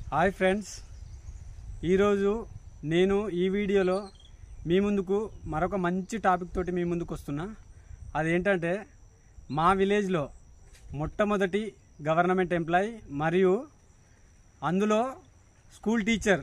Hi friends ఈరోజు నేను ఈ వీడియోలో మీ ముందుకు మరొక మంచి టాపిక్ తోటి మీ ముందుకు వస్తున్నా అదేంటంటే మా విలేజ్లో మొట్టమొదటి గవర్నమెంట్ ఎంప్లాయ్ మరియు అందులో స్కూల్ టీచర్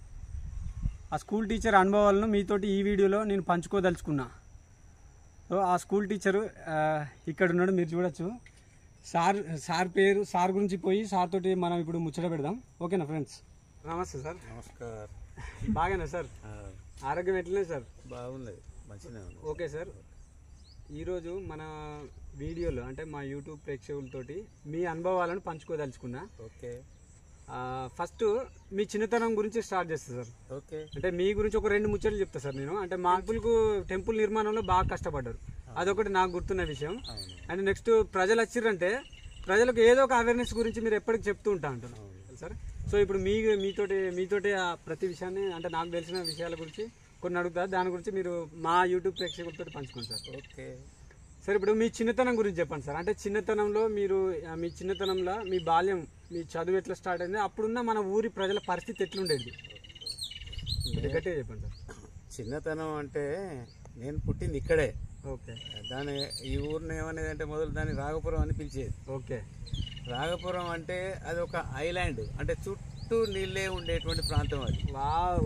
ఆ స్కూల్ టీచర్ అనుభవాలను మీతోటి ఈ వీడియోలో నేను పంచుకోదలుచుకున్నా సో ఆ స్కూల్ టీచరు ఆ, ఇక్కడ ఉన్నాడు మీరు చూడొచ్చు సార్ సార్ పేరు సార్ గురించి పోయి సార్ తోటి మనం ఇప్పుడు ముచ్చట పెడదాం ఓకేనా ఫ్రెండ్స్ నమస్తే సార్ నమస్కార్ బాగానే సార్ ఆ, ఆరోగ్యం ఎట్లనే సార్ బాగున్నది మంచిగా ఉంది ఓకే సార్ ఈరోజు మన వీడియోలో అంటే మా యూట్యూబ్ ప్రేక్షకులతోటి మీ అనుభవాలను పంచుకోదలుచుకున్నా ఓకే ఆ, ఫస్ట్ మీ చిన్నతనం గురించి స్టార్ట్ చేస్తా సార్ ఓకే అంటే మీ గురించి ఒక రెండు ముచ్చట్లు చెప్తా సార్ నేను అంటే మా టెంపుల్కు టెంపుల్ నిర్మాణంలో బాగా కష్టపడ్డారు అదొకటి నాకు గుర్తున్న విషయం అవును అండ్ నెక్స్ట్ ప్రజలు వచ్చిర్రంటే ప్రజలకు ఏదో ఒక అవేర్నెస్ గురించి మీరు ఎప్పటికి చెప్తూ ఉంటా అంటారు సార్ సో ఇప్పుడు మీ మీతోటి మీతోటి ఆ ప్రతి విషయాన్ని అంటే నాకు తెలిసిన విషయాల గురించి కొన్ని అడుగుతా దాని గురించి మీరు మా యూట్యూబ్ ప్రేక్షకులతో పంచుకోండి సార్ ఓకే సార్ ఇప్పుడు మీ చిన్నతనం గురించి చెప్పండి సార్ అంటే చిన్నతనంలో మీరు ఆ, మీ చిన్నతనంలో మీ బాల్యం మీ చదువు ఎట్లా స్టార్ట్ అయింది అప్పుడున్న మన ఊరి ప్రజల పరిస్థితి ఎట్లుండేది కొద్దిగా గట్టిగా చెప్పండి సార్ చిన్నతనం అంటే నేను పుట్టింది ఇక్కడే ఓకే దాని ఈ ఊరిని ఏమనేది అంటే మొదలు దాన్ని రాగపురం అని పిలిచేది ఓకే రాగపురం అంటే అది ఒక ఐలాండ్ అంటే చుట్టూ నీళ్ళే ఉండేటువంటి ప్రాంతం అది వావ్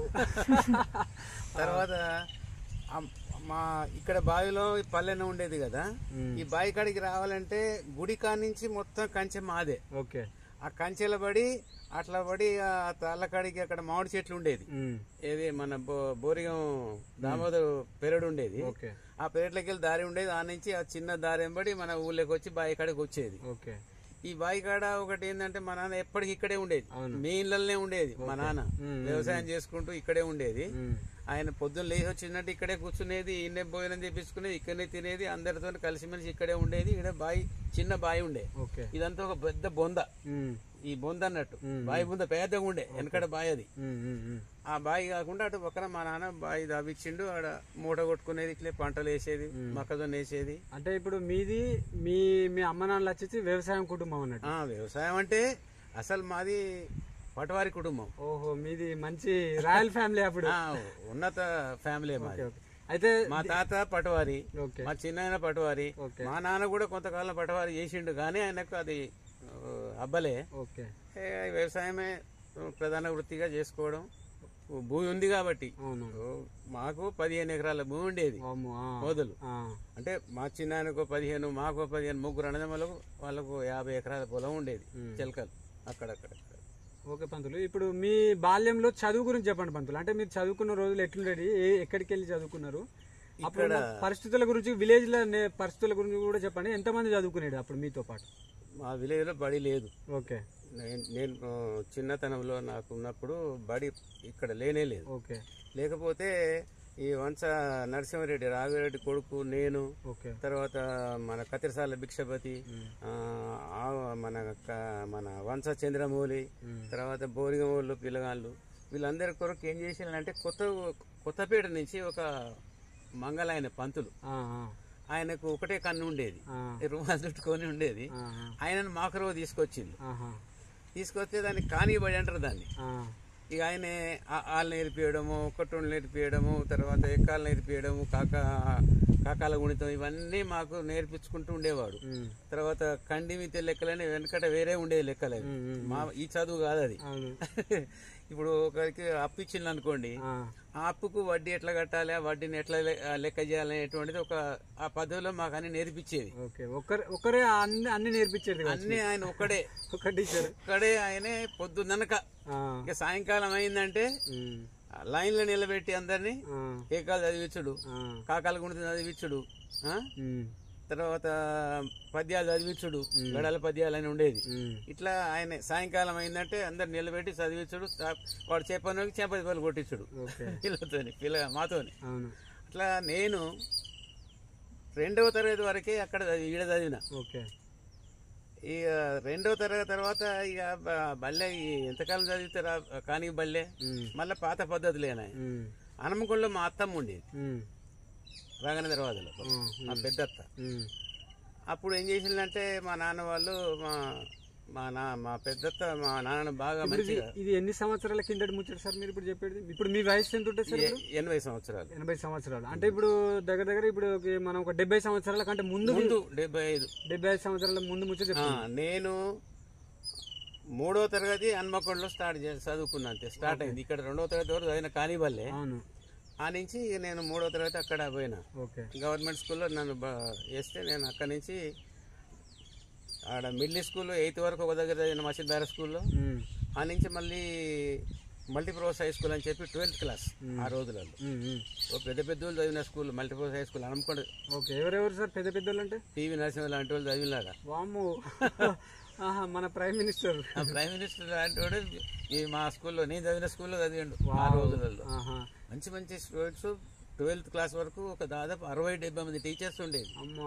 తర్వాత ఆ- మా ఇక్కడ బావిలో ఈ పల్లెన ఉండేది కదా మ్మ్. ఈ బావి కాడికి రావాలంటే గుడి కాడ నుంచి మొత్తం కంచె మాదే ఓకే ఆ కంచెల పడి అట్లా పడి ఆ తాళ్ళకాడికి అక్కడ మామిడి చెట్లు ఉండేది ఉమ్, ఏది మన బో- బోరిగం దామోదర్ పెరడు ఉండేది ఓకే ఆ పెరట్లోకి వెళ్ళి దారి ఉండేది ఆ నుంచి ఆ చిన్న దారి వెంబడి మన ఊళ్ళోకి వచ్చి బావి కాడికి వచ్చేది ఓకే ఈ బావి కాడ ఒకటి ఏంటంటే మా నాన్న ఎప్పటికి ఇక్కడే ఉండేది అవును. మీ ఇళ్ళనే ఉండేది మా నాన్న మ్మ్. వ్యవసాయం చేసుకుంటూ ఇక్కడే ఉండేది ఉమ్, ఆయన పొద్దున్న లేచి వచ్చిందంటే ఇక్కడే కూర్చునేది ఈయనే భోజనం చేపించుకునేది ఇక్కడనే తినేది అందరితో కలిసిమెలిసి ఇక్కడే ఉండేది ఇక్కడ బావి చిన్న బావి ఉండే ఓకే ఇదంతా ఒక పెద్ద బొంద ఉమ్, ఈ బొంద అన్నట్టు మ్మ్. బావి బొంద పెద్దగా ఉండే వెనకడ బావి అది ఉమ్, ఉమ్, ఉమ్. ఆ బావి కాకుండా అటు పక్కన మా నాన్న బావి దావిచ్చిండు ఆడ మూట కొట్టుకునేది ఇట్లే పంటలు వేసేది మొక్కజొన్న వేసేది అంటే ఇప్పుడు మీది మీ మీ అమ్మ నాన్నలు వచ్చేసి వ్యవసాయం కుటుంబం అన్నట్టు ఆ వ్యవసాయం అంటే అసలు మాది పటవారి కుటుంబం ఓహో మీది మంచి రాయల్ ఫ్యామిలీ అప్పుడు ఆ, ఉన్నత ఫ్యామిలీ మాది ఓకే. అయితే మా తాత పటవారి ఓకే మా చిన్న పటవారి ఓకే. మా నాన్న కూడా కొంతకాలం పటవారి చేసిండు కానీ ఆయనకు అది ఆ, అబ్బలే ఓకే ఏ, వ్యవసాయమే ప్రధాన వృత్తిగా చేసుకోవడం భూమి ఉంది కాబట్టి అవును ఓ, మాకు పదిహేను ఎకరాల భూమి ఉండేది వామ్మో, ఆ, మొదలు ఆ, అంటే మా చిన్నాయనకు పదిహేను మాకు పదిహేను ముగ్గురు అన్నదమ్ములకు వాళ్ళకు యాభై ఎకరాల పొలం ఉండేది మ్. చిలకలు అక్కడక్కడ ఓకే పంతులు ఇప్పుడు మీ బాల్యంలో చదువు గురించి చెప్పండి పంతులు అంటే మీరు చదువుకున్న రోజులు ఎట్లుండేది ఏ ఎక్కడికి వెళ్ళి చదువుకున్నారు అప్పుడు ఉన్న పరిస్థితుల గురించి విలేజ్ లో నే- పరిస్థితుల గురించి కూడా చెప్పండి ఎంతమంది చదువుకునేది అప్పుడు మీతో పాటు మా విలేజ్లో బడి లేదు ఓకే నేను నేను ఆ, చిన్నతనంలో నాకు ఉన్నప్పుడు బడి ఇక్కడ లేనే లేదు ఓకే లేకపోతే ఈ వంశ నరసింహారెడ్డి రాఘవరెడ్డి కొడుకు నేను ఓకే తర్వాత మన కతిరసాల భిక్షపతి ఆ, ఆ- మన క- మన వంశ చంద్రమౌళి మ్. తర్వాత బోరిగం వాళ్ళు పిల్లగాళ్ళు వీళ్ళందరి కొరకు ఏం చేసిందంటే కొత్త కొత్తపేట నుంచి ఒక మంగళ ఆయన పంతులు ఆ, ఆ, ఆయనకు ఒకటే కన్ను ఉండేది ఆ, రుమాలు చుట్టుకొని ఉండేది ఆ, ఆయనను మాకరవ తీసుకొచ్చింది ఆహా, తీసుకొస్తే దాన్ని కానిబడి అంటారు దాన్ని ఆ, ఇక ఆయనే ఆ- ఆలు నేర్పియడము కొట్టులు నేర్పియడము తర్వాత ఎక్కాలు నేర్పియడము కాక కాకాల గుణితం ఇవన్నీ మాకు నేర్పించుకుంటూ ఉండేవాడు ఉమ్, తర్వాత కండిమితే లెక్కలని వెనకట వేరే ఉండేది లెక్కలు అవి. ఉమ్, ఉమ్, మా ఈ చదువు కాదు అది అవును ఇప్పుడు ఒకరికి అప్పు ఇచ్చింది అనుకోండి ఆ, ఆ అప్పుకు వడ్డీ ఎట్లా కట్టాలి ఆ వడ్డీని ఎట్లా లె- ఆ లెక్క చేయాలనేటువంటిది ఒక ఆ పద్ధతిలో మాకు అన్ని నేర్పించేది ఓకే ఒక్కరే ఒక్కరే అన్ని అన్ని నేర్పించేది కాదు. అన్ని ఆయన ఒక్కడే ఒక టీచర్ ఒక్కడే ఆయనే పొద్దున్ననక ఆ, ఇక సాయంకాలం అయిందంటే ఉమ్, ఆ లైన్లో నిలబెట్టి అందరినీ ఆ, ఏకాలు చదివించుడు ఆ, కాకాల గుణితం చదివించుడు ఆ? ఉమ్, తర్వాత పద్యాలు చదివించుడు గడల పద్యాలు అని ఉండేది ఉమ్, ఇట్లా ఆయన సాయంకాలం అయిందంటే అందరు నిలబెట్టి చదివించుడు సా- వాడు చెప్పనోకి చేపది పళ్ళు కొట్టించుడు ఓకే పిల్లతోని పిల్ల మాతోని అవును అట్లా నేను రెండవ తరగతి వరకే అక్కడ చదివి- ఈడ చదివిన ఓకే ఇక రెండవ తరగతి తర్వాత ఇక బ- బల్లె ఈ ఎంతకాలం చదివితారా కానీ బల్లె ఉమ్, మళ్ళీ పాత పద్ధతులేనా ఉమ్, హనుమకొండలో మా అత్తమ్మ ఉండేది ఉమ్, రాగన దర్వాజలో ఆ, మా పెద్దత్త ఉమ్, అప్పుడు ఏం చేసిందంటే మా నాన్న వాళ్ళు మా మా నా మా పెద్దత్త మా నాన్న బాగా ఇప్పుడు ఇది- మంచిగా ఇది ఎన్ని సంవత్సరాల కిందటి ముచ్చట సార్ మీరు ఇప్పుడు చెప్పేది ఇప్పుడు మీ వయసు ఎంత ఉంటుంది సార్ ఎ- ఎనభై సంవత్సరాలు ఎనభై సంవత్సరాలు అంటే ఇప్పుడు దగ్గర దగ్గర ఇప్పుడు ఒక- మనం ఒక డెబ్బై సంవత్సరాల కంటే ముందు ముందు డెబ్బై ఐదు డెబ్బై ఐదు సంవత్సరాల ముందు ముచ్చట ఆ, చెప్తాను నేను మూడో తరగతి హన్మకొండలో స్టార్ట్ చేసి చదువుకున్నా అంతే స్టార్ట్ అయింది ఇక్కడ రెండో తరగతి వరకు చదివిన కానివల్లే అవును ఆ నుంచి నేను మూడో తరగతి అక్కడ పోయినా ఓకే గవర్నమెంట్ స్కూల్లో నన్ను బ- వేస్తే నేను అక్కడి నుంచి ఆడ మిడిల్ స్కూల్ ఎయిత్ వరకు ఒక దగ్గర చదివిన మసీద్దార స్కూల్లో ఉమ్, ఆ నుంచి మళ్ళీ మల్టీప్రోస్ హై స్కూల్ అని చెప్పి ట్వెల్త్ క్లాస్ ఆ రోజులలో ఉమ్, ఉమ్. ఓ పెద్ద పెద్ద వాళ్ళు చదివిన స్కూల్ మల్టీప్రోస్ హై స్కూల్ అనుకోండి ఓకే ఎవరెవరు సార్ పెద్ద పెద్ద అంటే పివి నరసింహ లాంటి వాళ్ళు చదివినారా వాము ఆహా, మన ప్రైమ్ మినిస్టర్ ఆ ప్రైమ్ మినిస్టర్ లాంటి వాడు ఈ మా స్కూల్లో నేను చదివిన స్కూల్లో చదివిండు ఆ రోజులలో ఆహా మంచి మంచి స్టూడెంట్స్ ట్వెల్త్ క్లాస్ వరకు ఒక దాదాపు అరవై డెబ్బై మంది టీచర్స్ ఉండేది అమ్మా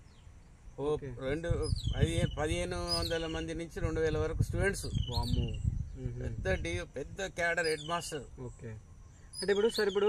ఓ రెండు పదిహేను పదిహేను వందల మంది నుంచి రెండు వేల వరకు స్టూడెంట్స్ వాము ఉహు. పెద్ద డి పెద్ద క్యాడర్ హెడ్ మాస్టర్ ఓకే అంటే ఇప్పుడు సార్ ఇప్పుడు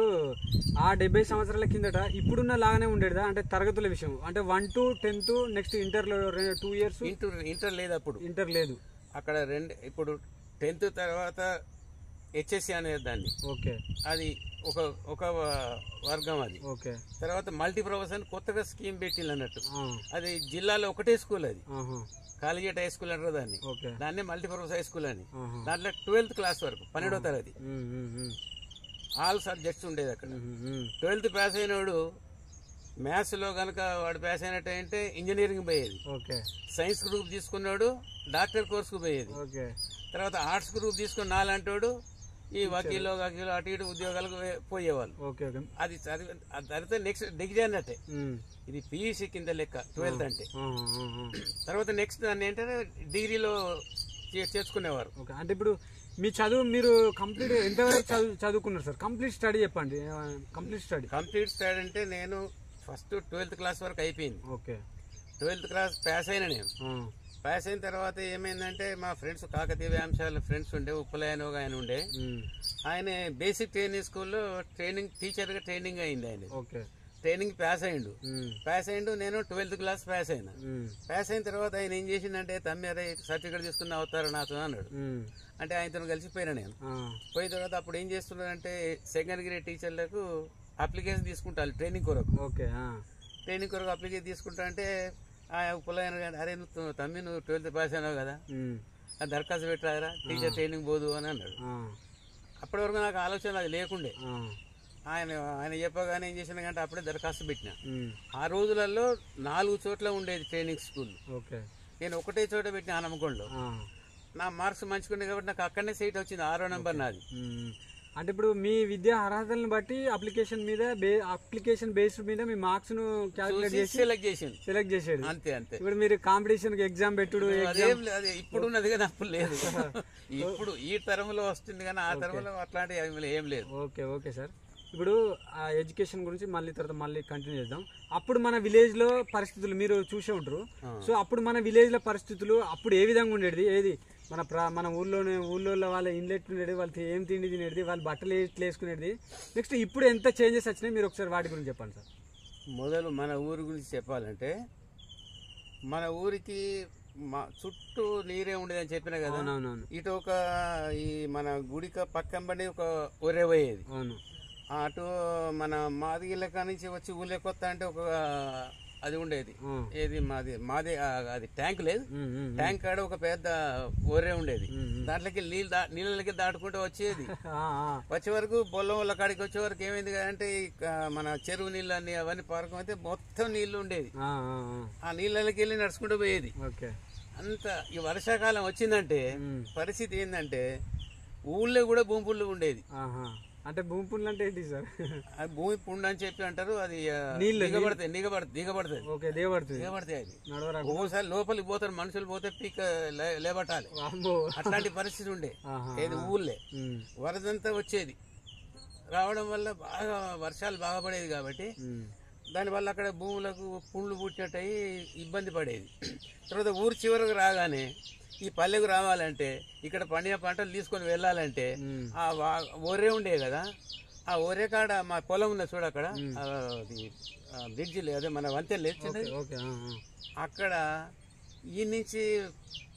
ఆ డెబ్బై సంవత్సరాల కిందట ఇప్పుడున్న లాగానే ఉండేదా అంటే తరగతుల విషయం అంటే వన్ టు టెన్త్ నెక్స్ట్ ఇంటర్లో టూ ఇయర్స్ ఇంటర్ ఇంటర్ లేదు అప్పుడు ఇంటర్ లేదు అక్కడ రెండు ఇప్పుడు టెన్త్ తర్వాత హెచ్ఎస్సి అనేది దాన్ని ఓకే అది ఒక ఒక వర్గం అది ఓకే తర్వాత మల్టీ ప్రొఫెషన్ కొత్తగా స్కీమ్ పెట్టింది అన్నట్టు ఆ, అది జిల్లాలో ఒకటే స్కూల్ అది ఆహా, కాలేజెట్ హై స్కూల్ అంటారు దాన్ని ఓకే దాన్నే మల్టీపర్పస్ హై స్కూల్ అని ఆహా. దాంట్లో ట్వెల్త్ క్లాస్ వరకు పన్నెండో తరగతి ఉమ్, ఉమ్, ఉమ్, ఆల్ సబ్జెక్ట్స్ ఉండేది అక్కడ ఉమ్, ఉమ్. ట్వెల్త్ పాస్ అయినవాడు మ్యాథ్స్లో కనుక వాడు పాస్ అయినట్టు అంటే ఇంజనీరింగ్ పోయేది ఓకే సైన్స్ గ్రూప్ తీసుకున్నాడు డాక్టర్ కోర్సుకు పోయేది ఓకే తర్వాత ఆర్ట్స్ గ్రూప్ తీసుకున్న నాలంటోడు ఈ వకీలో వకీలో అటు ఇటు ఉద్యోగాలకు వే- పోయేవాళ్ళు ఓకే ఓకే అది చదివి అది చదివితే నెక్స్ట్ డిగ్రీ అన్నట్టే ఉమ్, ఇది పీయూసీ కింద లెక్క ట్వెల్త్ అంటే ఆహా, ఆహా. తర్వాత నెక్స్ట్ దాన్ని ఏంటంటే డిగ్రీలో చే- చేర్చుకునేవారు ఓకే అంటే ఇప్పుడు మీ చదువు మీరు కంప్లీట్ ఎంతవరకు చదువు చదువుకున్నారు సార్ కంప్లీట్ స్టడీ చెప్పండి కంప్లీట్ స్టడీ కంప్లీట్ స్టడీ అంటే నేను ఫస్ట్ ట్వెల్త్ క్లాస్ వరకు అయిపోయింది ఓకే ట్వెల్త్ క్లాస్ పాస్ అయినా నేను ఆ, పాస్ అయిన తర్వాత ఏమైందంటే మా ఫ్రెండ్స్ కాకతీయ అంశాల ఫ్రెండ్స్ ఉండే ఉప్పులయన ఒక ఆయన ఉండే ఉమ్, ఆయన బేసిక్ ట్రైనింగ్ స్కూల్లో ట్రైనింగ్ టీచర్గా ట్రైనింగ్ అయింది ఆయన ఓకే ట్రైనింగ్ పాస్ అయిండు ఉమ్, పాస్ అయిండు నేను ట్వెల్త్ క్లాస్ పాస్ అయినా ఉమ్, పాస్ అయిన తర్వాత ఆయన ఏం చేసిందంటే తమ్మి అరే సర్టిఫికేట్ తీసుకుని అవుతారు నాతో అన్నాడు ఉమ్, అంటే ఆయనతో కలిసిపోయినా నేను ఆ, పోయిన తర్వాత అప్పుడు ఏం చేస్తున్నారంటే సెకండ్ గ్రేడ్ టీచర్లకు అప్లికేషన్ తీసుకుంటారు ట్రైనింగ్ కొరకు ఓకే ఆ, ట్రైనింగ్ కొరకు అప్లికేషన్ తీసుకుంటా అంటే ఆ ఉపలయన గారు, అరే నువ్వు తమ్మి నువ్వు ట్వెల్త్ పాస్ అయినావు కదా ఉమ్, ఆ దరఖాస్తు పెట్టరారా టీచర్ ట్రైనింగ్ పోదు అని అన్నాడు ఆ, అప్పటి వరకు నాకు ఆలోచన అది లేకుండే ఆ, ఆయన ఆయన చెప్పగానే ఏం చేసిన కంటే అప్పుడే దరఖాస్తు పెట్టిన ఉమ్, ఆ రోజులలో నాలుగు చోట్ల ఉండేది ట్రైనింగ్ స్కూల్ ఓకే నేను ఒకటే చోట పెట్టిన ఆనమకొండలో ఆ, నా మార్క్స్ మంచుకుండే కాబట్టి నాకు అక్కడనే సీట్ వచ్చింది ఆరో నెంబర్ నాది ఉమ్. అంటే ఇప్పుడు మీ విద్యా అర్హతలను బట్టి అప్లికేషన్ మీద బే అప్లికేషన్ బేస్డ్ మీద మీ మార్క్స్ ను క్యాలిక్యులేట్ చేసి సెలెక్ట్ చేసింది సెలెక్ట్ చేసేది అంతే అంతే ఇప్పుడు మీరు కాంపిటీషన్ ఎగ్జామ్ పెట్టుడు అదేం లేదు అది ఇప్పుడు ఉన్నది కదా అప్పుడు లేదు ఇప్పుడు ఈ తరంలో వస్తుంది కానీ ఆ తరంలో అట్లాంటి ఏం లేదు ఓకే ఓకే సార్ ఇప్పుడు ఆ ఎడ్యుకేషన్ గురించి మళ్ళీ తర్వాత మళ్ళీ కంటిన్యూ చేద్దాం అప్పుడు మన విలేజ్ లో పరిస్థితులు మీరు చూసే ఉంటారు సో అప్పుడు మన విలేజ్ లో పరిస్థితులు అప్పుడు ఏ విధంగా ఉండేది ఏది మన ప్ర మన ఊర్లోనే ఊళ్ళో వాళ్ళ ఇండ్లు ఎట్లుండేది వాళ్ళు ఏం తిండి తినేది వాళ్ళు బట్టలు ఎట్లా వేసుకునేది నెక్స్ట్ ఇప్పుడు ఎంత చేంజెస్ వచ్చినాయి మీరు ఒకసారి వాటి గురించి చెప్పండి సార్ మొదలు మన ఊరి గురించి చెప్పాలంటే మన ఊరికి మా చుట్టూ నీరే ఉండేదని చెప్పిన కదా అవునవునవును ఇటు ఒక ఈ మన గుడిక పక్కంబడి ఒక ఒరే పోయేది అవును అటు మన మాదిగిళ్ళ కాడ నుంచి వచ్చి ఊళ్ళో కొత్త అంటే ఒక అది ఉండేది ఆ. ఏది మాది మాది ఆ, అది ట్యాంక్ లేదు ఉమ్, ఉమ్, ట్యాంక్ కాడ ఒక పెద్ద ఒరే ఉండేది ఉమ్, ఉమ్. దాంట్లోకి నీళ్ళు దా నీళ్ళకి దాటుకుంటూ వచ్చేది ఆ, ఆ, వచ్చే వరకు బొల్లం వాళ్ళ కాడికి వచ్చే వరకు ఏమైంది అంటే ఈ క- మన చెరువు నీళ్ళు అన్ని అవన్నీ పారకం అయితే మొత్తం నీళ్లు ఉండేది ఆ, ఆ, ఆ. ఆ నీళ్ళకి వెళ్ళి నడుచుకుంటూ పోయేది ఓకే అంత ఈ వర్షాకాలం వచ్చిందంటే ఉమ్. పరిస్థితి ఏంటంటే ఊళ్ళో కూడా భూమి పుల్లు ఉండేది ఆహా అంటే భూమి పుండ్లు అంటే ఏంటి సార్ ఆ భూమి పుండు అని చెప్పి అంటారు అది ఆ, నీళ్ళు, దిగబడతాయి దిగబడుతుంది దిగబడుతుంది ఓకే దేవడుతుంది దిగబడతాయి అది నడవరా ఒక్కోసారి లోపలికి పోతారు మనుషులు పోతే పీక లే- లేబట్టాలి అమ్మో అట్లాంటి పరిస్థితి ఉండే ఆహా. ఏది ఊళ్ళే ఉమ్, వరదంతా వచ్చేది రావడం వల్ల బాగా వర్షాలు బాగా పడేది కాబట్టి ఉమ్, దానివల్ల అక్కడ భూములకు పుండ్లు పుట్టినట్టు అయ్యి ఇబ్బంది పడేది తర్వాత ఊరు చివరకు రాగానే ఈ పల్లెకు రావాలంటే ఇక్కడ పండిన పంటలు తీసుకొని వెళ్ళాలంటే ఉమ్. ఆ వా- ఒరే ఉండే కదా ఆ ఒరే కాడ మా పొలం ఉన్న చూడు అక్కడ ఆ, అది బ్రిడ్జి లేదు అదే మన వంతెన లేదు చిన్నది. ఓకే ఆ, ఆ. అక్కడ ఈ నుంచి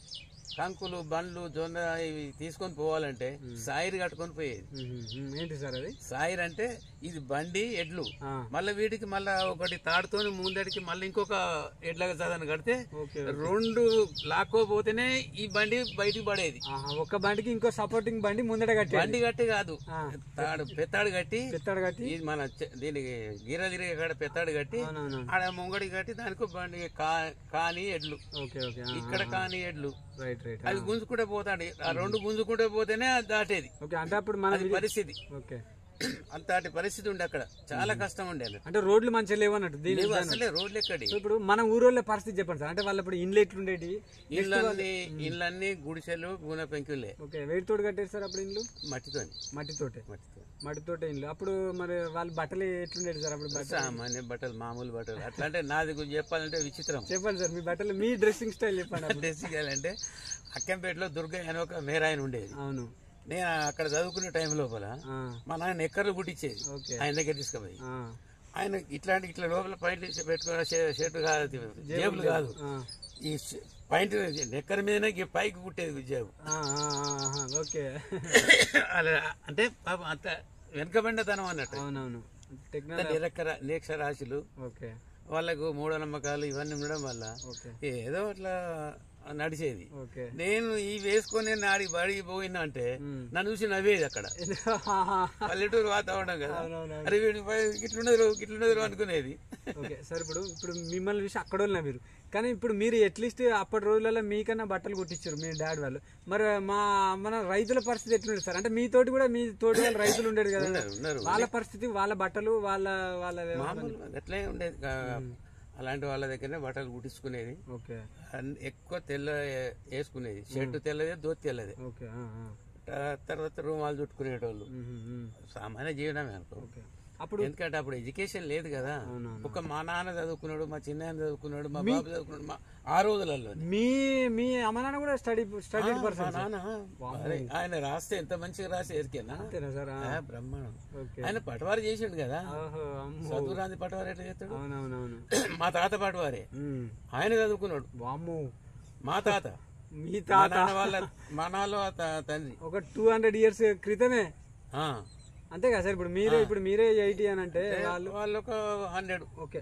కంకులు బండ్లు జొన్న ఇవి తీసుకొని పోవాలంటే సాయిర్ కట్టుకొని పోయేది మ్మ్. మ్మ్. ఏంటి సార్ అది సాయిర్ అంటే ఇది బండి ఎడ్లు ఆ. మళ్ళీ వీటికి మళ్ళా ఒకటి తాడుతోని ముందడికి మళ్ళీ ఇంకొక ఎడ్ల చదని కడితే ఓకే రెండు లాక్కోపోతేనే ఈ బండి బయటికి పడేది ఆహా, ఒక్క బండికి ఇంకో సపోర్టింగ్ బండి ముందట కట్టి బండి కట్టి కాదు ఆ. తాడు పెత్తాడు కట్టి పెత్తాడు కట్టి ఇది మన చె- దీనికి గీర తిరిగే కాడ పెత్తాడు కట్టి అవునవును ఆడ ముంగడి కట్టి దానికి బండి కా- కాని ఎడ్లు ఓకే ఓకే ఆ, ఇక్కడ కాని ఎడ్లు రైట్ రైట్ అది గుంజుకుంటే పోతాడు ఆ రెండు గుంజుకుంటే పోతేనే అది దాటేది ఓకే అంటే అప్పుడు మన అది పరిస్థితి ఓకే అంతటి పరిస్థితి ఉండే అక్కడ చాలా కష్టం ఉండే అన్నట్టు. అంటే రోడ్లు మంచిగా లేవు అన్నట్టు దీని లేవు అసలే రోడ్లు ఎక్కడి సో ఇప్పుడు మన ఊరోళ్ళ పరిస్థితి చెప్పండి సార్ అంటే వాళ్ళు ఇప్పుడు ఇండ్లు ఎట్లుండేటి ఇళ్ళన్నీ ఇళ్ళన్నీ గుడిసెలు గూనె పెంకులే ఓకే వెయిట్ తోటి కట్టారు సార్ అప్పుడు ఇండ్లు మట్టితోని మట్టితోటే మట్టితో మట్టితోటే ఇండ్లు అప్పుడు మరి వాళ్ళ బట్టలు ఎట్లుండేది సార్ అప్పుడు బట్టలు సామాన్య బట్టలు మామూలు బట్టలు అట్లా అంటే నాది గురించి చెప్పాలంటే విచిత్రం చెప్పండి సార్ మీ బట్టలు మీ డ్రెస్సింగ్ స్టైల్ చెప్పండి అప్పుడు డ్రెస్ చేయాలంటే అక్కంపేటలో దుర్గయ్య అని ఒక మేరాయన ఉండేది అవును నేను అక్కడ చదువుకునే టైం లోపల ఆ, మా నాన్న ఎక్కర్లు కుట్టించేది ఓకే ఆయన దగ్గర తీసుకుపోయి ఆ, ఆయన ఇట్లాంటి ఇట్లా లోపల పాయింట్ పెట్టుకున్న షే- షర్ట్ కాదు జేబులు కాదు ఆ, ఈ ష- పాయింట్ నెక్కర్ మీదనే ఈ పైకి కుట్టేది జేబు ఆ, ఆ, ఆ, ఓకే అలా అంటే పాపం అంత వెనకబడినతనం అన్నట్టు అవునవును టెక్నాలజీ నిరక్షర నిరక్షరాశులు ఓకే వాళ్ళకు మూఢనమ్మకాలు ఇవన్నీ ఉండడం వల్ల ఓకే ఏదో అట్లా నడిచేది ఓకే నేను ఈ వేసుకొని నాడి బడికి పోయినా అంటే మ్మ్. నన్ను చూసి నవ్వేది అక్కడ పల్లెటూరు వాతావరణం కదా అవునవును అరే వీడి గిట్లున్నది గిట్లున్నది అనుకునేది ఓకే సార్ ఇప్పుడు ఇప్పుడు మిమ్మల్ని చూసి అక్కడ వాళ్ళ మీరు కానీ ఇప్పుడు మీరు అట్లీస్ట్ అప్పటి రోజులలో మీకన్నా బట్టలు కుట్టించారు మీ డాడీ వాళ్ళు మరి మా మన రైతుల పరిస్థితి ఎట్లుండేది సార్ అంటే మీతోటి కూడా మీ తోటి వాళ్ళు రైతులు ఉండేది కదా ఉన్నారు ఉన్నారు వాళ్ళ పరిస్థితి వాళ్ళ బట్టలు వాళ్ళ వాళ్ళ మామూలు అట్లే ఉండేది కా- అలాంటి వాళ్ళ దగ్గరనే బట్టలు కుట్టించుకునేది ఓకే అన్ని- ఎక్కువ తెల్ల వేసుకునేది షర్టు తెల్లదే దోతి తెల్లదే ఓకే ఆ, ఆ. త- తర్వాత రూమాలు చుట్టుకునేటోళ్ళు మ్మ్, మ్మ్. సామాన్య జీవనమే అనుకో ఓకే అప్పుడు ఎందుకంటే అప్పుడు ఎడ్యుకేషన్ లేదు కదా అవునవును. ఒక మా నాన్న చదువుకున్నాడు మా చిన్న చదువుకున్నాడు మా బాబు చదువుకున్నాడు మా ఆ రోజులలో మీ మీ అమ్మ నాన్న కూడా స్టడీ స్టడీ మా పర్సన్ నాన్న అరే, ఆయన రాస్తే ఎంత మంచిగా రాసి ఎరికేనా అంతేనా సార్ ఆ, ఆ, బ్రహ్మాండం ఓకే ఆయన పటవారి చేసిండు కదా ఓహో అమ్మో చదువు రాంది పటవారి ఎట్లా చేస్తాడు అవునవునవును మా తాత పటవారే మ్మ్. ఆయన చదువుకున్నాడు వామ్మో మా తాత మీ మా తాత నాన్న వాళ్ళ మా నాన్న త- తండ్రి ఒక టూ హండ్రెడ్ ఇయర్స్ క్రితమే ఆ. అంతే కదా సార్ ఇప్పుడు మీరే ఇప్పుడు మీరే ఎయిటీ అని అంటే వాళ్ళు వాళ్ళు ఒక హండ్రెడ్ ఓకే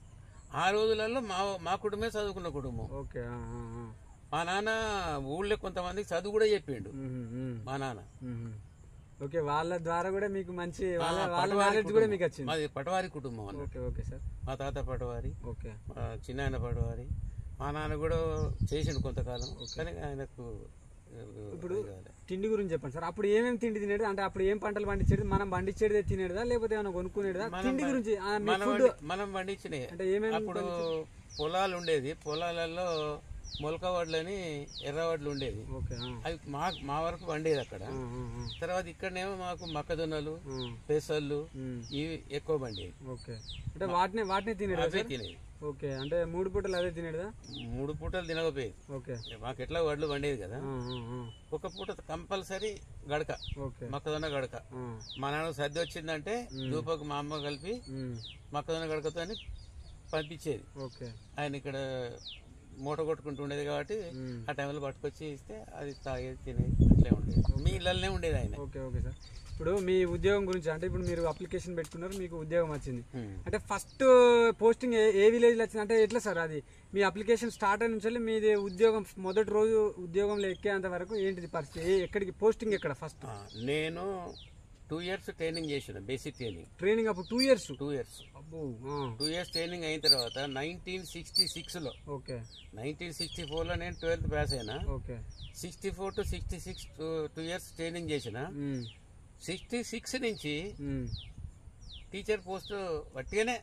ఆ రోజులలో మా మా కుటుంబమే చదువుకున్న కుటుంబం ఓకే ఆ, ఆ, ఆ. మా నాన్న ఊళ్ళో కొంతమందికి చదువు కూడా చెప్పిండు మ్మ్, మ్మ్, మా నాన్న మ్మ్. ఓకే వాళ్ళ ద్వారా కూడా మీకు మంచి వాళ్ళ ఆ, వాళ్ళ పటవారి నాలెడ్జ్ కూడా కుటుంబం. మీకు వచ్చింది మాది పటవారి కుటుంబం అన్న ఓకే ఓకే సార్ మా తాత పటవారి ఓకే మా చిన్నాయన పటవారి మా నాన్న కూడా చేసిండు కొంతకాలం కానీ ఆయనకు ఇప్పుడు తిండి గురించి చెప్పండి సార్ అప్పుడు ఏమేమి తిండి తినేది అంటే అప్పుడు ఏం పంటలు పండించేది మనం పండించేదే తినేదా లేకపోతే ఏమైనా కొనుక్కునేదా తిండి గురించి ఆ, మీ మనం ఫుడ్ పండి- మనం పండించినే అంటే ఏమేమి అప్పుడు పొలాలు ఉండేది పొలాలలో మొలక వడ్లని ఎర్ర వడ్లు ఉండేది ఓకే ఆ, అవి మా మా వరకు పండేది అక్కడ ఆ, ఆ, ఆ, తర్వాత ఇక్కడనేమో మాకు మొక్కజొన్నలు ఆ. పెసళ్ళు మ్మ్. ఇవి ఎక్కువ పండేవి ఓకే అంటే వాటిని వాటిని తినేదా అవే సార్ తినేది ఓకే అంటే మూడు పూటలు అదే తినేదా మూడు పూటలు తినకపోయేది ఓకే మాకు ఎట్లా వడ్లు పండేది కదా ఆ, ఆ, ఆ. ఒక పూట కంపల్సరీ గడక ఓకే మొక్కజొన్న గడక ఆ, మా నాన్న సర్ది వచ్చిందంటే దూపకు మా అమ్మ కలిపి మ్మ్. మొక్కజొన్న గడకతో అని పంపించేది ఓకే ఆయన ఇక్కడ మూట కొట్టుకుంటూ ఉండేది కాబట్టి మ్మ్. ఆ టైంలో పట్టుకొచ్చి ఇస్తే అది తాగేది తినేది అట్లే ఉండేది మీ ఇళ్ళనే ఉండేది ఆయన ఓకే ఓకే సార్ ఇప్పుడు మీ ఉద్యోగం గురించి అంటే ఇప్పుడు మీరు అప్లికేషన్ పెట్టుకున్నారు మీకు ఉద్యోగం వచ్చింది మ్మ్. అంటే ఫస్ట్ పోస్టింగ్ ఏ ఏ విలేజ్లో వచ్చింది అంటే ఎట్లా సార్ అది మీ అప్లికేషన్ స్టార్ట్ అయిన నుంచి వెళ్ళి మీది ఉద్యోగం మొదటి రోజు ఉద్యోగంలో ఎక్కేంత వరకు ఏంటిది పరిస్థితి ఏ- ఎక్కడికి పోస్టింగ్ ఎక్కడ ఫస్ట్ ఆ, నేను టూ ఇయర్స్ ట్రైనింగ్ చేసిన బేసిక్ ట్రైనింగ్ ట్రైనింగ్ అప్పుడు టూ ఇయర్స్ టూ ఇయర్స్ అబ్బో టూ ఇయర్స్ ట్రైనింగ్ అయిన తర్వాత నైన్టీన్ సిక్స్టీ సిక్స్లో ఓకే నైన్టీన్ సిక్స్టీ ఫోర్లో నేను ట్వెల్త్ పాస్ అయినా okay sixty four to sixty six two years training చేసిన మ్మ్. సిక్స్టీ సిక్స్ నుంచి మ్మ్. టీచర్ పోస్ట్ వట్టిగానే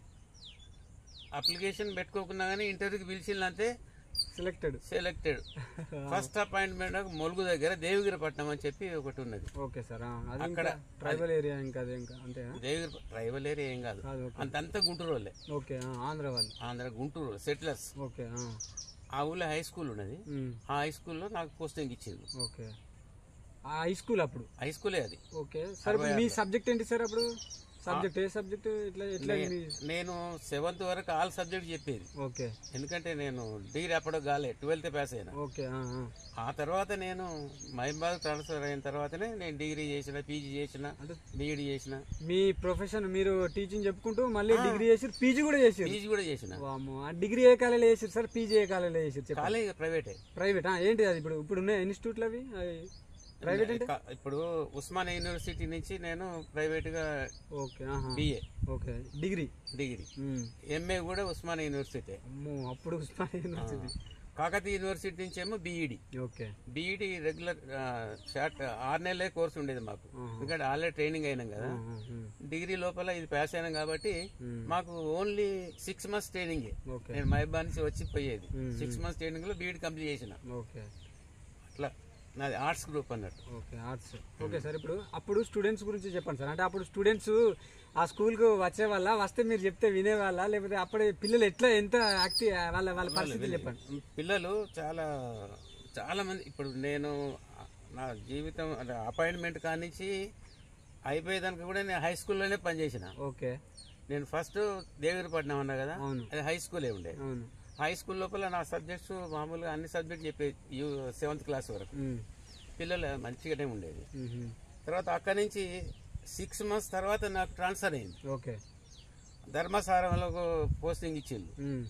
అప్లికేషన్ పెట్టుకోకున్నా కానీ ఇంటర్వ్యూకి పిలిచిందంటే selected selected first appointment Mulugu దగ్గర దేవగిరిపట్నం అని చెప్పి ఒకటి ఉన్నది ఓకే సార్ ఆ, అది అక్కడ ట్రైబల్ ఏరియా ఇంకా అదే ఇంకా అంతే దేవగిరి ట్రైబల్ ఏరియా ఏం కాదు కాదు ఓకే అంతంతా గుంటూరు వాళ్ళే ఓకే ఆ, ఆంధ్ర వాళ్ళు ఆంధ్ర గుంటూరు సెటిలర్స్ ఓకే ఆ. ఆ ఊళ్ళో హై స్కూల్ ఉన్నది మ్మ్. ఆ హై స్కూల్లో నాకు పోస్టింగ్ ఇచ్చింది ఓకే ఆ హై స్కూల్ అప్పుడు హై స్కూలే అది ఓకే సార్ ఇప్పుడు మీ సబ్జెక్ట్ ఏంటి సార్ అప్పుడు సబ్జెక్ట్ ఏ సబ్జెక్ట్ ఎట్లా ఎట్లా మీ- నేను సెవెంత్ వరకు ఆల్ సబ్జెక్ట్ చెప్పేది ఓకే ఎందుకంటే నేను డిగ్రీ అప్పుడు కాలే ట్వెల్త్ పాస్ అయినా ఓకే ఆ, ఆ. ఆ తర్వాత నేను మహిబాద్ ట్రాన్స్ఫర్ అయిన తర్వాతనే నేను డిగ్రీ చేసిన పీజీ చేసిన అంటే బీఈడి చేసిన మీ ప్రొఫెషన్ మీరు టీచింగ్ చెప్పుకుంటూ మళ్ళీ డిగ్రీ చేసి పీజీ కూడా చేసారు పీజీ కూడా చేసిన వామ్మో. ఆ డిగ్రీ ఏ కాలేజీలో చేసారు సార్ పీజీ ఏ కాలేజీలో చేసారు చెప్పండి కాలేజ్ ప్రైవేటే ప్రైవేట్ ఏంటి అది ఇప్పుడు ఇప్పుడు ఉన్నాయి ఇన్స్టిట్యూట్లు అవి అవి ప్రైవేట్ అంటే కా- ఇప్పుడు ఉస్మానియా యూనివర్సిటీ నుంచి నేను ప్రైవేట్ గా ఓకే ఆహా. బిఏ ఓకే డిగ్రీ డిగ్రీ ఉమ్. ఎంఏ కూడా ఉస్మానియా యూనివర్సిటీ అమ్మో అప్పుడు ఉస్మానియా యూనివర్సిటీ కాకతీయ యూనివర్సిటీ నుంచి ఏమో BEd okay BEd regular short ఆరు నెలలే కోర్స్ ఉండేది మాకు ఆహా. ఎందుకంటే ఆల్రెడీ ట్రైనింగ్ అయినాం కదా ఉమ్, ఉమ్, డిగ్రీ లోపల ఇది పాస్ అయినాం కాబట్టి ఉమ్. మాకు only six months training okay నేను మహిబా నుంచి వచ్చి పోయేది మ్మ్. సిక్స్ మంత్స్ ట్రైనింగ్ లో బీఈడి కంప్లీట్ చేసిన ఓకే అట్లా నాది ఆర్ట్స్ గ్రూప్ అన్నట్టు ఓకే ఆర్ట్స్ ఓకే సార్ ఇప్పుడు అప్పుడు స్టూడెంట్స్ గురించి చెప్పండి సార్ అంటే అప్పుడు స్టూడెంట్స్ ఆ స్కూల్కు వచ్చే వాళ్ళ వస్తే మీరు చెప్తే వినేవాళ్ళ లేకపోతే అప్పుడే పిల్లలు ఎట్లా ఎంత యాక్టివ్ వాళ్ళ వాళ్ళ పరిస్థితి చెప్పండి పిల్లలు చాలా చాలా మంది ఇప్పుడు నేను నా జీవితం అంటే అపాయింట్మెంట్ కానించి అయిపోయేదానికి కూడా నేను హై స్కూల్లోనే పనిచేసిన ఓకే నేను ఫస్ట్ దేవగిరిపట్నం అన్నా కదా అవును అది హై స్కూలే ఉండే అవును హై స్కూల్ లోపల నా సబ్జెక్ట్స్ మామూలుగా అన్ని సబ్జెక్ట్ చెప్పే యూ సెవెంత్ క్లాస్ వరకు ఉమ్, పిల్లలు మంచిగానే ఉండేది ఉమ్, తర్వాత అక్కడి నుంచి సిక్స్ మంత్స్ తర్వాత నాకు ట్రాన్స్ఫర్ అయింది ఓకే ధర్మసారంలో పోస్టింగ్ ఇచ్చిండు ఉమ్,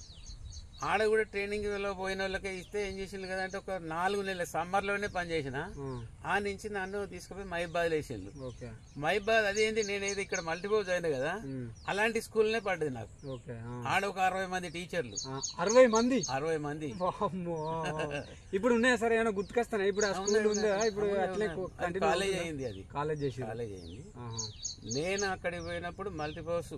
ఆడ కూడా ట్రైనింగ్ లో పోయిన వాళ్ళకే ఇస్తే ఏం చేసిండు కదంటే ఒక నాలుగు నెలల సమ్మర్ లోనే పనిచేసిన ఆ, ఆ నుంచి నన్ను తీసుకుపోయి మహిబాద్ వేసిండు ఓకే మహిబాద్ అదేంటి నేనేది ఇక్కడ మల్టీపోజ్ అయినా కదా ఉమ్, అలాంటి స్కూల్నే పడ్డది నాకు ఓకే ఆ. ఆడ ఒక అరవై మంది టీచర్లు ఆ, అరవై మంది అరవై మంది వామ్మో. ఇప్పుడు ఉన్నాయా సార్ ఏమైనా గుర్తుకొస్తానా ఇప్పుడు ఆ స్కూల్ ఉందా ఇప్పుడు అట్లే కంటిన్యూ కాలేజ్ అయింది అది కాలేజ్ చేసి కాలేజ్ అయింది నేను అక్కడికి పోయినప్పుడు మల్టీపోజ్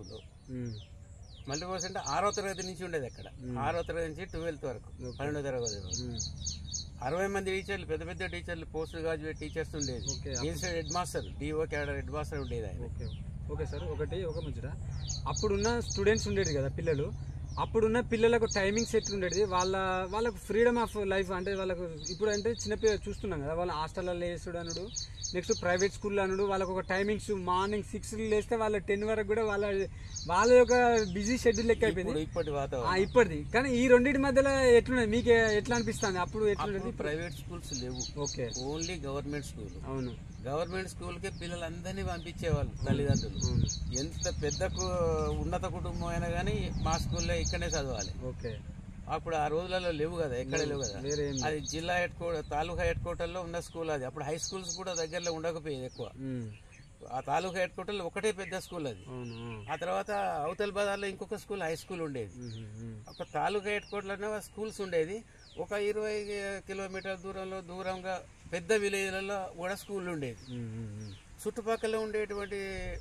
మల్టీపోజ్ అంటే ఆరో తరగతి నుంచి ఉండేది అక్కడ ఆరో తరగతి నుంచి ట్వెల్త్ వరకు పన్నెండో తరగతి వరకు అరవై మంది టీచర్లు పెద్ద పెద్ద టీచర్లు పోస్ట్ గ్రాడ్యుయేట్ టీచర్స్ ఉండేది okay instead head master DO cadre head master ఉండేది ఆయన ఓకే ఓకే సార్ ఒకటి ఒక ముచ్చట అప్పుడున్న స్టూడెంట్స్ ఉండేది కదా పిల్లలు అప్పుడున్న పిల్లలకు టైమింగ్స్ ఎట్లుండేది వాళ్ళ వాళ్ళకు ఫ్రీడమ్ ఆఫ్ లైఫ్ అంటే వాళ్ళకు ఇప్పుడు అంటే చిన్నపిల్లలు చూస్తున్నాం కదా వాళ్ళ హాస్టల్లో లేసుడు అనుడు నెక్స్ట్ ప్రైవేట్ స్కూల్లో అనుడు వాళ్ళకు ఒక టైమింగ్స్ మార్నింగ్ సిక్స్ లేస్తే వాళ్ళ టెన్ వరకు కూడా వాళ్ళ వాళ్ళ యొక్క బిజీ షెడ్యూల్ లెక్క అయిపోయింది ఇప్పుడు ఇప్పటి ఆ, వాతావరణం ఇప్పటిది కానీ ఈ రెండింటి మధ్యలో ఎట్లున్నది మీకు ఎట్లా అనిపిస్తుంది అప్పుడు ఎట్లుండేది ప్రైవేట్ స్కూల్స్ లేవు ఓకే ఓన్లీ గవర్నమెంట్ స్కూల్ అవును గవర్నమెంట్ స్కూల్ కి పిల్లలందరినీ పంపించేవాళ్ళు తల్లిదండ్రులు అవును ఎంత పెద్ద కు- ఉన్నత కుటుంబం అయినా కానీ మా స్కూల్లో ఇక్కడనే చదవాలి ఓకే అప్పుడు ఆ రోజులలో లేవు కదా ఎక్కడ లేవు కదా వేరే ఏం అది జిల్లా హెడ్ క్వార్టర్ తాలూకా హెడ్ క్వార్టర్లో ఉన్న స్కూల్ అది అప్పుడు హై స్కూల్స్ కూడా దగ్గరలో ఉండకపోయేది ఎక్కువ ఉమ్, ఆ తాలూకా హెడ్ క్వార్టర్లో ఒకటే పెద్ద స్కూల్ అది అవును ఆ. ఆ తర్వాత అవతల బజార్లో ఇంకొక స్కూల్ హై స్కూల్ ఉండేది ఉమ్, ఉమ్, ఒక తాలూకా హెడ్ క్వార్టర్లోనే స్కూల్స్ ఉండేది ఒక ఇరవై కిలోమీటర్ల దూరంలో దూరంగా పెద్ద విలేజ్లలో కూడా స్కూల్ ఉండేది ఉమ్, ఉమ్, ఉమ్. చుట్టుపక్కల ఉండేటువంటి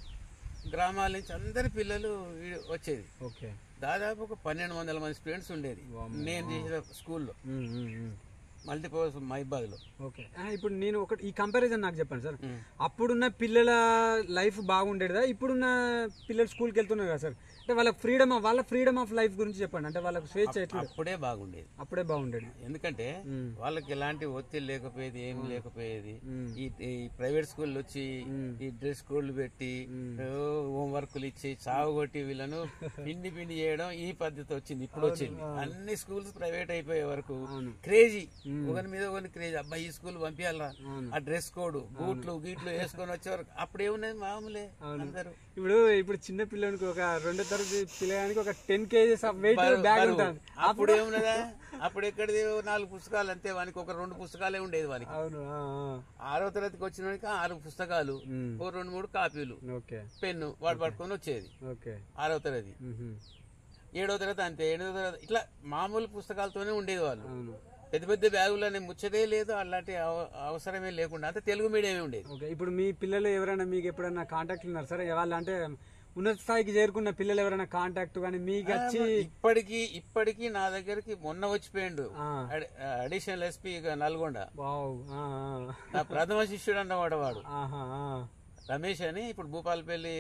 గ్రామాల నుంచి అందరి పిల్లలు ఈ- వచ్చేది ఓకే దాదాపు ఒక పన్నెండు వందల మంది స్టూడెంట్స్ ఉండేది నేను చేసిన స్కూల్లో ఉమ్, ఉమ్, ఉమ్. మల్టీపర్పస్ మైబాద్లో ఓకే ఆ, ఇప్పుడు నేను ఒకటి ఈ కంపారిజన్ నాకు చెప్పండి సార్ అప్పుడున్న పిల్లల లైఫ్ బాగుండేదా ఇప్పుడున్న పిల్లలు స్కూల్కి వెళ్తున్నారు కదా సార్ అంటే వాళ్ళ ఫ్రీడమ్ వాళ్ళ ఫ్రీడమ్ ఆఫ్ లైఫ్ గురించి చెప్పండి అంటే వాళ్ళకి స్వేచ్ఛ ఎట్లా అప్పుడే బాగుండేది అప్పుడే బాగుండేది ఎందుకంటే మ్మ్. వాళ్ళకి ఎలాంటి ఒత్తిడి లేకపోయేది ఏం లేకపోయేది మ్మ్. ఈ ఈ ప్రైవేట్ స్కూల్ వచ్చి ఈ డ్రెస్ కోడ్లు పెట్టి హోంవర్క్లు ఇచ్చి చావు కొట్టి వీళ్ళను పిండి పిండి చేయడం ఈ పద్ధతి వచ్చింది ఇప్పుడు వచ్చింది అన్ని స్కూల్స్ ప్రైవేట్ అయిపోయే వరకు అవును. క్రేజీ ఒకరి మీద ఒకరి క్రేజీ అబ్బాయి ఈ స్కూల్ పంపించాలా అవును. ఆ డ్రెస్ కోడ్ బూట్లు గీట్లు వేసుకొని వచ్చే వరకు అప్పుడు ఏమున్నది మామూలే అందరూ ఇప్పుడు ఇప్పుడు చిన్న పిల్లలకి ఒక రెండో తరగతి పిల్లగానికి ఒక ten KGs of weight bag ఉంటుంది అప్పుడు ఏమున్నదా అప్పుడు ఎక్కడిది నాలుగు పుస్తకాలు అంతే వానికి ఒక రెండు పుస్తకాలే ఉండేది వానికి అవును ఆ, ఆ. ఆరో తరగతికి వచ్చిన వానికి ఆరు పుస్తకాలు మ్మ్. ఓ రెండు మూడు కాపీలు ఓకే పెన్ను వాడు పట్టుకొని వచ్చేది ఓకే ఆరో తరగతి మ్మ్. ఏడో తరగతి అంతే ఎనిమిదో తరగతి ఇట్లా మామూలు పుస్తకాలతోనే ఉండేది వాళ్ళు అవును పెద్ద పెద్ద బ్యాగులని ముచ్చటే లేదు అలాంటి అవ- అవసరమే లేకుండా అంతే తెలుగు మీడియమే ఉండేది ఓకే ఇప్పుడు మీ పిల్లలు ఎవరైనా మీకు ఎప్పుడైనా కాంటాక్ట్ ఉన్నారు సరే వాళ్ళు అంటే ఉన్నత స్థాయికి చేరుకున్న పిల్లలు ఎవరైనా కాంటాక్ట్ కానీ మీకు వచ్చి ఇప్పటికి ఇప్పటికి నా దగ్గరికి మొన్న వచ్చిపోయిండు ఆ, అడిషనల్ ఎస్పీ నల్గొండ వావ్ ఆ, ఆ. నా ప్రథమ శిష్యుడు అన్నవాడు వాడు ఆహా, ఆ. రమేష్ అని ఇప్పుడు భూపాలపల్లి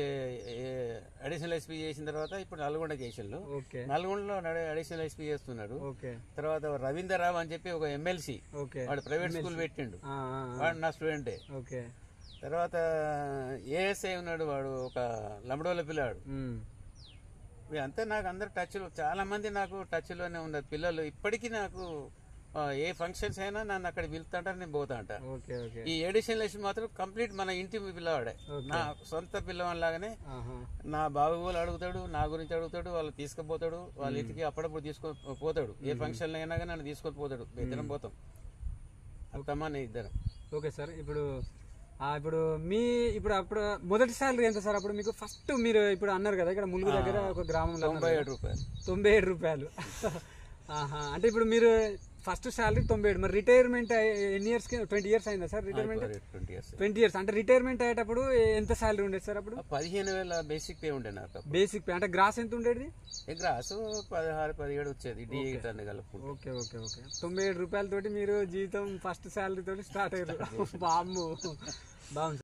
అడిషనల్ ఎస్పీ చేసిన తర్వాత ఇప్పుడు నల్గొండ చేసిండు ఓకే నల్గొండలో అడిషనల్ ఎస్పీ చేస్తున్నాడు ఓకే తర్వాత రవీందర్ రావు అని చెప్పి ఒక ఎమ్మెల్సీ ఓకే వాడు ప్రైవేట్ స్కూల్ పెట్టిండు ఆ, ఆ, ఆ. వాడు నా స్టూడెంటే ఓకే తర్వాత ఏఎస్ఐ ఉన్నాడు వాడు ఒక లంబడోళ్ళ పిల్లాడు ఉమ్. అంతా నాకు అందరు టచ్లో చాలా మంది నాకు టచ్లోనే ఉన్నారు పిల్లలు ఇప్పటికీ నాకు ఆ, ఏ ఫంక్షన్స్ అయినా నన్ను అక్కడ పిలుతుంటారు నేను పోతా అంట ఓకే ఓకే ఈ ఎడిషన్ లెసన్ మాత్రం కంప్లీట్ మన ఇంటి పిల్లవాడే Okay. నా సొంత పిల్లవాడి లాగానే ఆహా. నా బాబు వాళ్ళు అడుగుతాడు నా గురించి అడుగుతాడు వాళ్ళు తీసుకుపోతాడు వాళ్ళ ఇంటికి అప్పుడప్పుడు తీసుకొని పోతాడు ఏ ఫంక్షన్ అయినా కానీ నన్ను తీసుకొని పోతాడు ఇద్దరం పోతాం అత్తమ్మ నేను ఇద్దరం ఓకే సార్ ఇప్పుడు ఆ, ఇప్పుడు మీ ఇప్పుడు అప్పుడు మొదటి సాలరీ ఎంత సార్ అప్పుడు మీకు ఫస్ట్ మీరు ఇప్పుడు అన్నారు కదా ఇక్కడ ములుగు దగ్గర ఒక గ్రామంలో అన్నారు తొంభై కదా. ఏడు రూపాయలు తొంభై ఏడు రూపాయలు ఆహా అంటే ఇప్పుడు మీరు ఫస్ట్ శాలరీ తొంభై ఏడు మరి రిటైర్మెంట్ ఎన్ని ఇయర్స్ కి ట్వంటీ ఇయర్స్ అయిందా sir retirement twenty years twenty years అంటే రిటైర్మెంట్ అయ్యేటప్పుడు ఎంత శాలరీ ఉండేది సార్ అప్పుడు పదిహేను వేల బేసిక్ పే ఉండే నాకు అప్పుడు. బేసిక్ పే అంటే గ్రాస్ ఎంత ఉండేది ఈ గ్రాసు పదహారు పదిహేడు వచ్చేది డి అన్ని కలుపుకుంటూ ఓకే ఓకే ఓకే తొంభై ఏడు రూపాయలతోటి మీరు జీవితం ఫస్ట్ శాలరీ తోటి స్టార్ట్ అయ్యారు బామ్ము బాగుంది